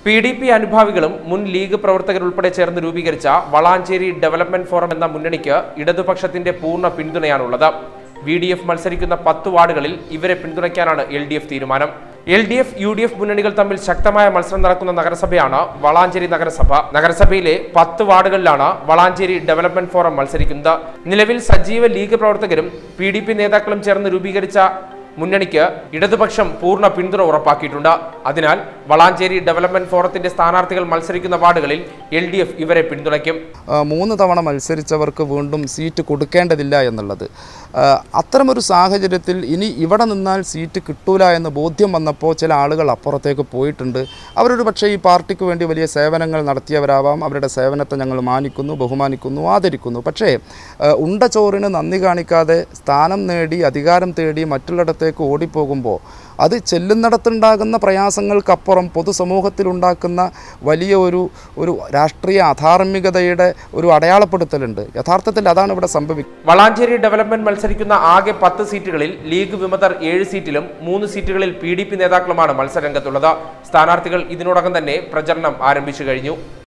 P D P അനുഭാവികളും മുൻ league പ്രവർത്തകരുൾപ്പെടെ ചേർന്ന് രൂപീകരിച്ച വളാഞ്ചേരി ഡെവലപ്മെന്റ് ഫോറം എന്ന മുന്നണിക്ക് ഇടതുപക്ഷത്തിന്റെ പൂർണ്ണ പിന്തുണയാണുള്ളത് വി ഡി എഫ് മത്സരിക്കുന്ന പത്ത് വാർഡുകളിൽ ഇവരെ പിന്തുണയ്ക്കാനാണ് എൽ ഡി എഫ് തീരുമാനം L D F U D F മുന്നണികൾ തമ്മിൽ ശക്തമായ മത്സരം നടക്കുന്ന നഗരസഭയാണ് വളാഞ്ചേരി നഗരസഭ നഗരസഭയിലെ പത്ത് വാർഡുകളിലാണ് വളാഞ്ചേരി ഡെവലപ്മെന്റ് ഫോറം മത്സരിക്കുന്നത് നിലവിൽ സജീവ ലീഗ് പ്രവർത്തകരും പി ഡി പി നേതാക്കളും ചേർന്ന് രൂപീകരിച്ച മുന്നണിക്ക് ഇടതുപക്ഷം പൂർണ്ണ പിന്തുണ ഉറപ്പാക്കിയിട്ടുണ്ട് അതിനാൽ വളാഞ്ചേരി ഡെവലപ്മെന്റ് ഫോറത്തിന്റെ സ്ഥാനാർത്ഥികൾ മത്സരിക്കുന്ന വാർഡുകളിൽ എൽ ഡി എഫ് ഇവരെ പിന്തുണയ്ക്കും ആ, മൂന്ന് തവണ മത്സരിച്ചവർക്ക് വീണ്ടും സീറ്റ് കൊടുക്കേണ്ടതില്ല എന്നുള്ളത് ആ, അത്തരമൊരു സാഹചര്യത്തിൽ ഇനി ഇവിടെ നിന്നാൽ സീറ്റ് കിട്ടൂല എന്ന് ബോധ്യം വന്നപ്പോൾ ചില ആളുകൾ അപ്പുറത്തേക്ക് പോയിട്ടുണ്ട് അവരൊരു പക്ഷേ ഈ പാർട്ടിക്ക് വേണ്ടി വലിയ സേവനങ്ങൾ നടത്തിയവരാവാം അവരുടെ സേവനത്തെ ഞങ്ങൾ മാനിക്കുന്നു ബഹുമാനിക്കുന്നു ആദരിക്കുന്നു പക്ഷേ ആ, ഉണ്ട ചോറിന് നന്ദി കാണിക്കാതെ സ്ഥാനം നേടി അധികാരം തേടി മറ്റുള്ളിടത്തേക്ക് ഓടിപ്പോകുമ്പോൾ അത് ചെല്ലുന്നിടത്തുണ്ടാകുന്ന പ്രയാസങ്ങൾക്കപ്പുറം പൊതുസമൂഹത്തിലുണ്ടാക്കുന്ന വലിയ ഒരു ഒരു രാഷ്ട്രീയ അധാർമികതയുടെ ഒരു അടയാളപ്പെടുത്തലുണ്ട് യഥാർത്ഥത്തിൽ അതാണ് ഇവിടെ സംഭവിക്കുന്നത് വളാഞ്ചേരി ഡെവലപ്മെന്റ് മത്സരിക്കുന്ന ആകെ പത്ത് സീറ്റുകളിൽ ലീഗ് വിമതർ ഏഴ് സീറ്റിലും മൂന്ന് സീറ്റുകളിൽ പി ഡി പി നേതാക്കളുമാണ് മത്സരരംഗത്തുള്ളത് സ്ഥാനാർത്ഥികൾ ഇതിനോടകം തന്നെ പ്രചരണം ആരംഭിച്ചു കഴിഞ്ഞു